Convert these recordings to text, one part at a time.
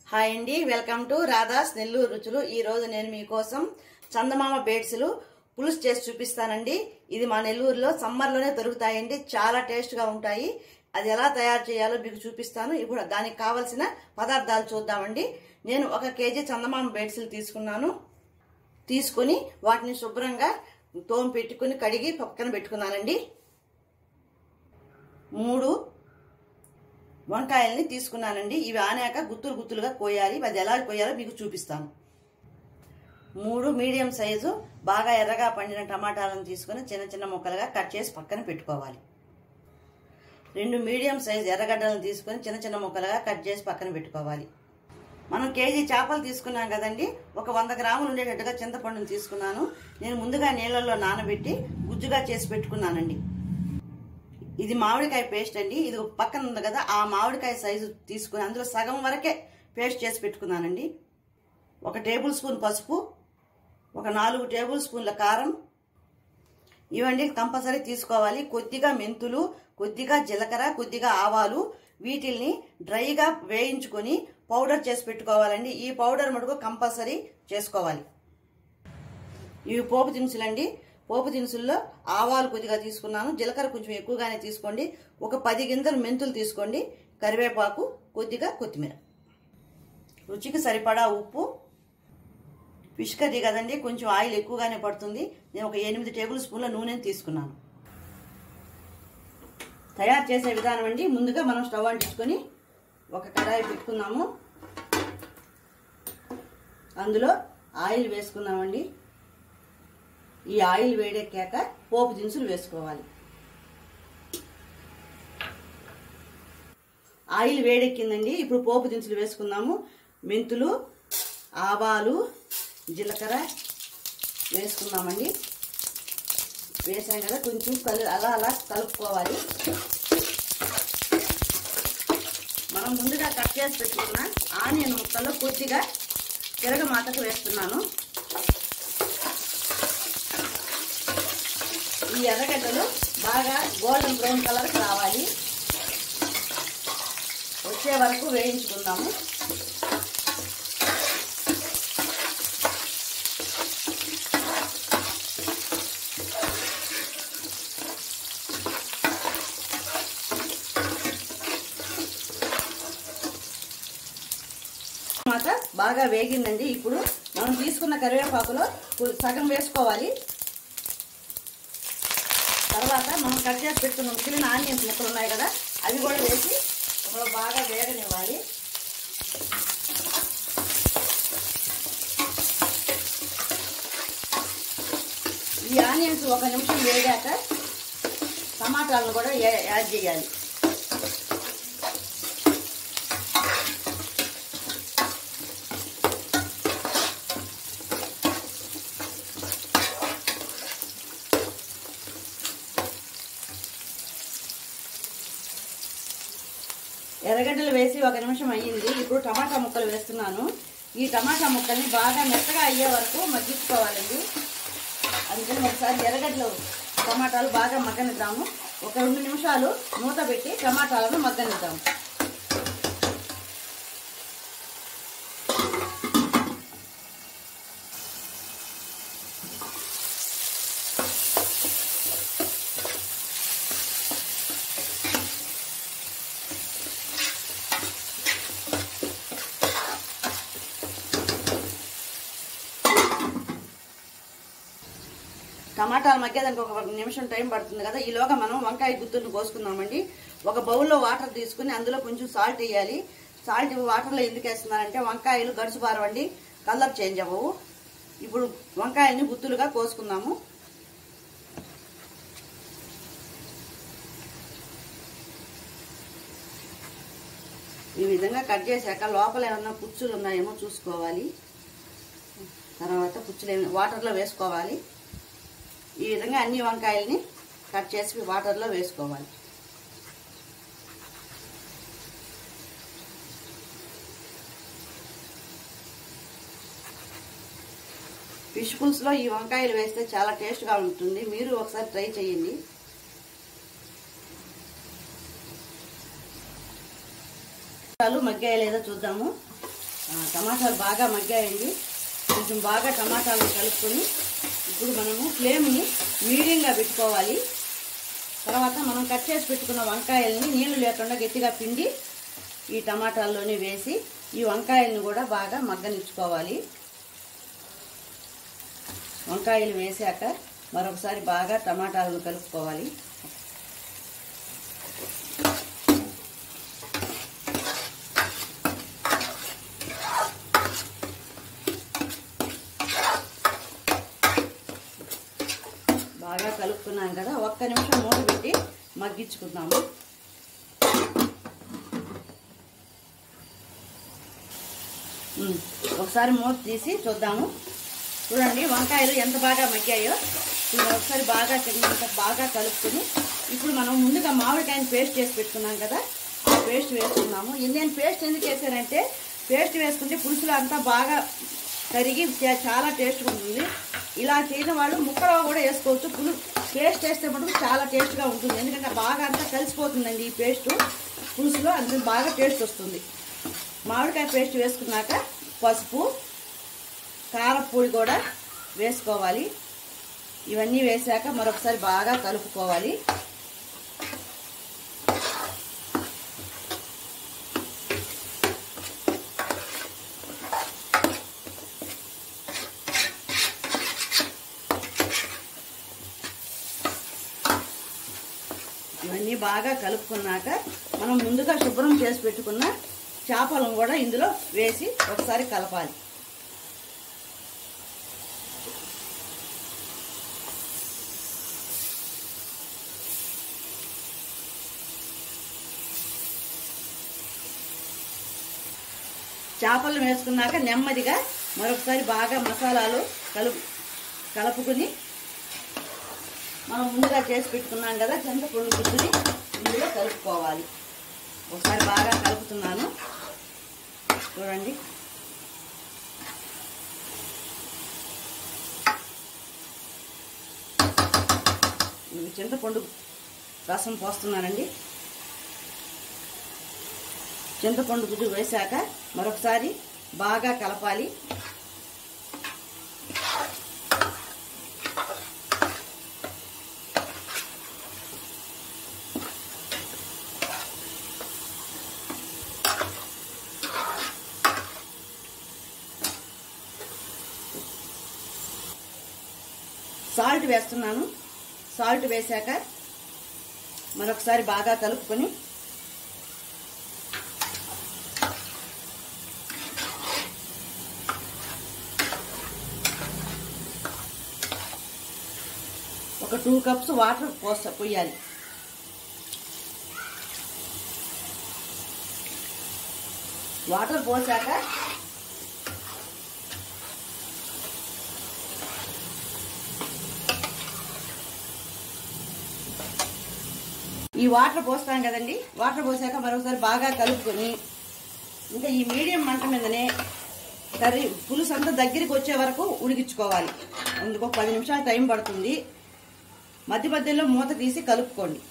Hi అండి welcome to రాధాస్ Nellore రుచులు ఈ రోజు నేను మీకోసం చందమామ బేడ్స్లు పులుసు చేసి చూపిస్తానండి ఇది మా నెల్లూరులో సమ్మర్లోనే దొరుకుతాయండి చాలా టేస్ట్గా ఉంటాయి అది ఎలా తయారు చేయాలో మీకు చూపిస్తాను ఇప్పుడు దానికి కావలసిన పదార్థాలు చూద్దామండి నేను ఒక కేజీ చందమామ బేడ్స్లు తీసుకున్నాను తీసుకొని వాటిని శుభ్రంగా తోము పెట్టుకుని కడిగి పక్కన పెట్టుకున్నానండి మూడు వంకాయల్ని తీసుకున్నానండి ఇవి ఆనాక గుత్తులు గుత్తులుగా కోయాలి అది ఎలా కోయాలో మీకు చూపిస్తాను మూడు మీడియం సైజు బాగా ఎర్రగా పండిన టమాటాలను తీసుకొని చిన్న చిన్న ముక్కలుగా కట్ చేసి పక్కన పెట్టుకోవాలి రెండు మీడియం సైజు ఎర్రగడ్డలను తీసుకొని చిన్న చిన్న ముక్కలుగా కట్ చేసి పక్కన పెట్టుకోవాలి మనం కేజీ చేపలు తీసుకున్నాం కదండి ఒక వంద గ్రాములు ఉండేటట్టుగా చింతపండును తీసుకున్నాను నేను ముందుగా నీళ్ళల్లో నానబెట్టి గుజ్జుగా చేసి పెట్టుకున్నానండి ఇది మామిడికాయ పేస్ట్ అండి ఇది ఒక పక్కన ఉంది కదా ఆ మామిడికాయ సైజు తీసుకుని అందులో సగం వరకే పేస్ట్ చేసి పెట్టుకున్నానండి ఒక టేబుల్ స్పూన్ పసుపు ఒక నాలుగు టేబుల్ స్పూన్ల కారం ఇవండి కంపల్సరీ తీసుకోవాలి కొద్దిగా మెంతులు కొద్దిగా జీలకర్ర కొద్దిగా ఆవాలు వీటిల్ని డ్రైగా వేయించుకొని పౌడర్ చేసి పెట్టుకోవాలండి ఈ పౌడర్ మటుకు కంపల్సరీ చేసుకోవాలి ఇవి పోపు దినుసులండి పోపు దినుసుల్లో ఆవాలు కొద్దిగా తీసుకున్నాను జీలకర్ర కొంచెం ఎక్కువగానే తీసుకోండి ఒక పది గింజలు మెంతులు తీసుకోండి కరివేపాకు కొద్దిగా కొత్తిమీర రుచికి సరిపడా ఉప్పు ఫిష్ కర్రీ కదండి కొంచెం ఆయిల్ ఎక్కువగానే పడుతుంది నేను ఒక ఎనిమిది టేబుల్ స్పూన్ల నూనెని తీసుకున్నాను తయారు చేసే విధానం అండి ముందుగా మనం స్టవ్ అంటించుకొని ఒక కడాయి పెట్టుకున్నాము అందులో ఆయిల్ వేసుకున్నామండి ఈ ఆయిల్ వేడెక్కాక పోపు దినుసులు వేసుకోవాలి ఆయిల్ వేడెక్కిందండి ఇప్పుడు పోపు దినుసులు వేసుకుందాము మెంతులు ఆవాలు జీలకర్ర వేసుకుందామండి వేసాం కదా కొంచెం కలు అలా అలా కలుపుకోవాలి మనం ముందుగా కట్ చేసి పెట్టుకున్న ఆనియన్ ముక్కల్లో కొద్దిగా తిరగమాతకు వేస్తున్నాను ఈ ఎర్రగడ్డలు బాగా గోల్డెన్ బ్రౌన్ కలర్కి రావాలి వచ్చే వరకు వేయించుకుందాము మాట బాగా వేగిందండి ఇప్పుడు మనం తీసుకున్న కరివేపాకులో సగం వేసుకోవాలి తర్వాత మనం కట్ చేసి పెట్టుకున్న మిగిలిన ఆనియన్స్ ముక్కలు ఉన్నాయి కదా అవి కూడా వేసి ఇప్పుడు బాగా వేగనివ్వాలి ఈ ఆనియన్స్ ఒక నిమిషం వేగాక టమాటాలను కూడా యాడ్ చేయాలి ఎర్రగడ్డలు వేసి ఒక నిమిషం అయ్యింది ఇప్పుడు టమాటా ముక్కలు వేస్తున్నాను ఈ టమాటా ముక్కల్ని బాగా మెత్తగా అయ్యే వరకు మగ్గించుకోవాలండి అందుకని ఒకసారి ఎర్రగడ్డలు టమాటాలు బాగా మగ్గనిద్దాము ఒక రెండు నిమిషాలు మూత పెట్టి టమాటాలను మగ్గనిద్దాము టమాటాలు మగ్గేదానికి ఒక నిమిషం టైం పడుతుంది కదా ఈలోగా మనం వంకాయ గుత్తులను కోసుకుందామండి ఒక బౌల్లో వాటర్ తీసుకుని అందులో కొంచెం సాల్ట్ వేయాలి సాల్ట్ వాటర్లో ఎందుకు వేస్తున్నారంటే వంకాయలు గడుసు పారవండి కలర్ చేంజ్ అవ్వవు ఇప్పుడు వంకాయల్ని గుత్తులుగా కోసుకుందాము ఈ విధంగా కట్ చేశాక లోపల ఏమన్నా పుచ్చులు ఉన్నాయేమో చూసుకోవాలి తర్వాత పుచ్చులు ఏమైనా వాటర్లో వేసుకోవాలి ఈ విధంగా అన్ని వంకాయల్ని కట్ చేసి వాటర్లో వేసుకోవాలి ఫిష్ పుల్స్లో ఈ వంకాయలు వేస్తే చాలా టేస్ట్గా ఉంటుంది మీరు ఒకసారి ట్రై చేయండి మగ్గాయ లేదో చూద్దాము ఆ, టమాటాలు బాగా మగ్గాయండి కొంచెం బాగా టమాటాలను కలుపుకొని ఇప్పుడు మనము ఫ్లేమ్ని మీడియంగా పెట్టుకోవాలి తర్వాత మనం కట్ చేసి పెట్టుకున్న వంకాయల్ని నీళ్లు లేకుండా గట్టిగా పిండి ఈ టమాటాల్లోనే వేసి ఈ వంకాయలను కూడా బాగా మగ్గనిచ్చుకోవాలి వంకాయలు వేసాక మరొకసారి బాగా టమాటాలను కలుపుకోవాలి బాగా కలుపుకున్నాం కదా ఒక్క నిమిషం మూత పెట్టి మగ్గించుకుందాము ఉమ్, ఒకసారి మూత తీసి చూద్దాము చూడండి వంకాయలు ఎంత బాగా మగ్గాయో ఇప్పుడు ఒకసారి బాగా తగినంత బాగా కలుపుకొని ఇప్పుడు మనం ముందుగా మామిడికాయని పేస్ట్ చేసి పెట్టుకున్నాం కదా ఆ పేస్ట్ వేసుకున్నాము ఇది నేను పేస్ట్ ఎందుకు వేసానంటే పేస్ట్ వేసుకుంటే పులుసులో అంతా బాగా కరిగి చా- చాలా టేస్ట్గా ఉంటుంది ఇలా చేయని వాళ్ళు ముక్కలో కూడా వేసుకోవచ్చు పులు పేస్ట్ వేస్తే మటుకు చాలా టేస్ట్గా ఉంటుంది ఎందుకంటే బాగా అంతా కలిసిపోతుందండి ఈ పేస్ట్ పులుసులో అందుకు బాగా టేస్ట్ వస్తుంది మామిడికాయ పేస్ట్ వేసుకున్నాక పసుపు కారపొడి కూడా వేసుకోవాలి ఇవన్నీ వేసాక మరొకసారి బాగా కలుపుకోవాలి ఇవన్నీ బాగా కలుపుకున్నాక మనం ముందుగా శుభ్రం చేసి పెట్టుకున్న చేపలను కూడా ఇందులో వేసి ఒకసారి కలపాలి చేపలు వేసుకున్నాక నెమ్మదిగా మరొకసారి బాగా మసాలాలు కలుపు కలుపుకుని మనం ముందుగా చేసి పెట్టుకున్నాం కదా చింతపండు గుడ్డుని ఇందులో కలుపుకోవాలి ఒకసారి బాగా కలుపుతున్నాను చూడండి ఇది చింతపండు రసం పోస్తున్నానండి చింతపండు గుడ్డు వేశాక మరొకసారి బాగా కలపాలి సాల్ట్ వేస్తున్నాను సాల్ట్ వేశాక మరొకసారి బాగా కలుపుకొని ఒక టూ కప్స్ వాటర్ పోస్త పోయాలి వాటర్ పోసాక ఈ వాటర్ పోస్తాం కదండి వాటర్ పోసాక మరొకసారి బాగా కలుపుకొని ఇంకా ఈ మీడియం మంట మీదనే కర్రీ పులుసు అంతా దగ్గరికి వచ్చే వరకు ఉడికించుకోవాలి అందుకు ఒక పది నిమిషాలు టైం పడుతుంది మధ్య మధ్యలో మూత తీసి కలుపుకోండి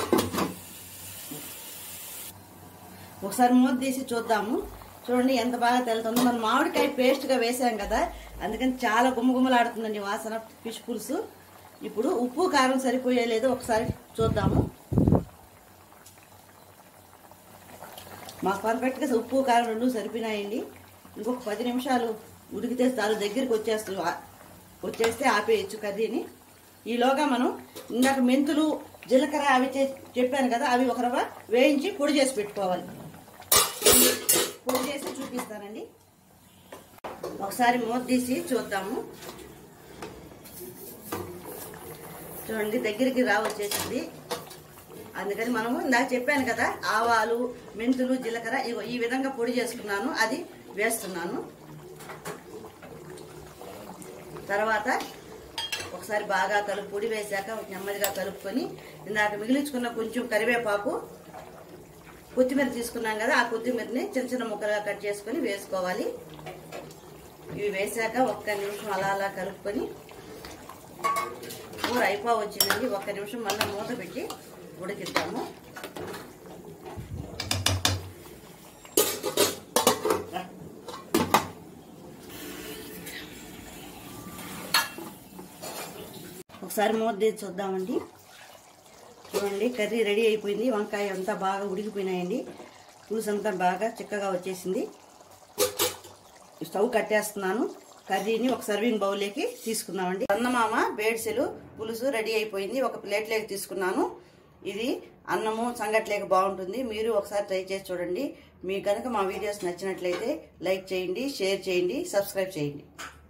ఒకసారి మూత తీసి చూద్దాము చూడండి ఎంత బాగా తెలుతుందో మనం మామిడికాయ పేస్ట్గా వేసాం కదా అందుకని చాలా గుమ్మగుమ్మలాడుతుందండి వాసన ఫిష్ పులుసు ఇప్పుడు ఉప్పు కారం సరిపోయేలేదో ఒకసారి చూద్దాము మాకు పర్ఫెక్ట్గా ఉప్పు కారం రెండు సరిపోయినాయండి ఇంకొక పది నిమిషాలు ఉడికితే చాలు దగ్గరికి వచ్చేస్తు వచ్చేస్తే ఆపేయచ్చు కర్రీని ఈలోగా మనం ఇందాక మెంతులు జీలకర్ర అవి చే- చెప్పాను కదా అవి ఒక రవ్వ వేయించి పొడి చేసి పెట్టుకోవాలి పొడి చేసి చూపిస్తానండి ఒకసారి మూత తీసి చూద్దాము చూడండి దగ్గరికి రావచ్చేసింది అందుకని మనము ఇందాక చెప్పాను కదా ఆవాలు మెంతులు జీలకర్ర ఇగో ఈ విధంగా పొడి చేసుకున్నాను అది వేస్తున్నాను తర్వాత ఒకసారి బాగా కలుపు పొడి వేశాక నెమ్మదిగా కలుపుకొని ఇందాక మిగిలించుకున్న కొంచెం కరివేపాకు కొత్తిమీర తీసుకున్నాం కదా ఆ కొత్తిమీరని చిన్న చిన్న ముక్కలుగా కట్ చేసుకొని వేసుకోవాలి ఇవి వేశాక ఒక్క నిమిషం అలా అలా కలుపుకొని కూర అయిపో వచ్చిందండి ఒక్క నిమిషం మళ్ళీ మూత పెట్టి ఉడికిద్దాము రా. ఒకసారి మూత తీసి చూద్దామండి చూడండి కర్రీ రెడీ అయిపోయింది వంకాయ అంతా బాగా ఉడికిపోయినాయండి పులుసు అంతా బాగా చిక్కగా వచ్చేసింది స్టవ్ కట్టేస్తున్నాను కర్రీని ఒక సర్వింగ్ బౌల్లోకి తీసుకుందామండి అన్నమామ బేడ్సెలు పులుసు రెడీ అయిపోయింది ఒక ప్లేట్లోకి తీసుకున్నాను ఇది అన్నము సంగట్లేక బాగుంటుంది మీరు ఒకసారి ట్రై చేసి చూడండి మీకు కనుక మా వీడియోస్ నచ్చినట్లయితే లైక్ చేయండి షేర్ చేయండి సబ్స్క్రైబ్ చేయండి